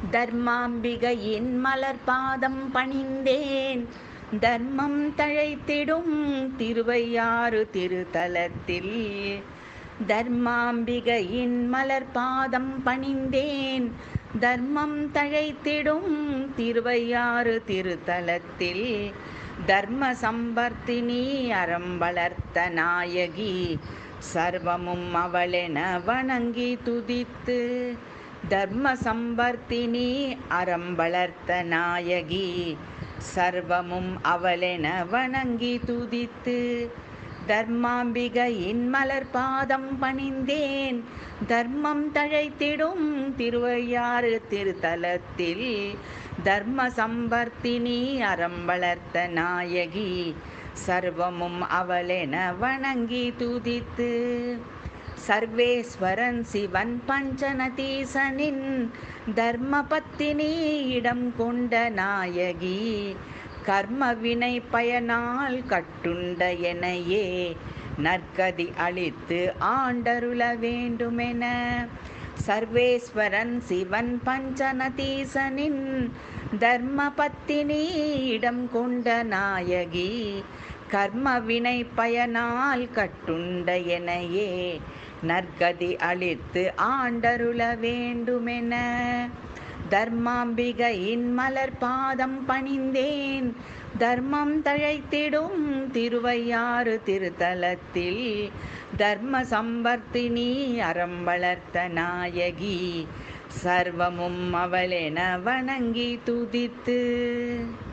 தர்மாம்பிகையின் மலர் பாதம் பணிந்தேன் தர்மம் தழைத்திடும் திருவையாறு திருத்தலத்தில் தர்மாம்பிகையின் மலர் பாதம் பணிந்தேன் தர்மம் தழைத்திடும் திருவையாறு திருத்தலத்தில் தர்ம சம்பர்த்தினி அறம் வளர்த்த நாயகி சர்வமும் அவளென வணங்கி துதித்து தர்ம சம்பர்த்தினி அறம் வளர்த்த நாயகி சர்வமும் அவளென வணங்கி துதித்து தர்மாம்பிகையின் மலர் பாதம் பணிந்தேன் தர்மம் தழைத்திடும் திருவையாறு திருத்தலத்தில் தர்ம சம்பர்த்தினி அறம் வளர்த்த நாயகி சர்வமும் அவளென வணங்கி துதித்து சர்வேஸ்வரன் சிவன் பஞ்சநதீசனின் தர்மபத்தினி இடம் கொண்ட நாயகி கர்ம வினை பயனால் கட்டுண்ட எனையே நற்கதி அளித்து ஆண்டருள வேண்டுமென சர்வேஸ்வரன் சிவன் பஞ்சநதீசனின் தர்மபத்தினி இடம் கொண்ட நாயகி கர்ம வினை பயனால் கட்டுண்ட எனையே நற்கதி அளித்து ஆண்டருள வேண்டுமென தர்மாம்பிகையின் மலர் பாதம் பணிந்தேன் தர்மம் தழைத்திடும் திருவையாறு திருத்தலத்தில் தர்ம சம்பர்த்தினி அறம் வளர்த்த நாயகி சர்வமும் அவளென வணங்கி துதித்து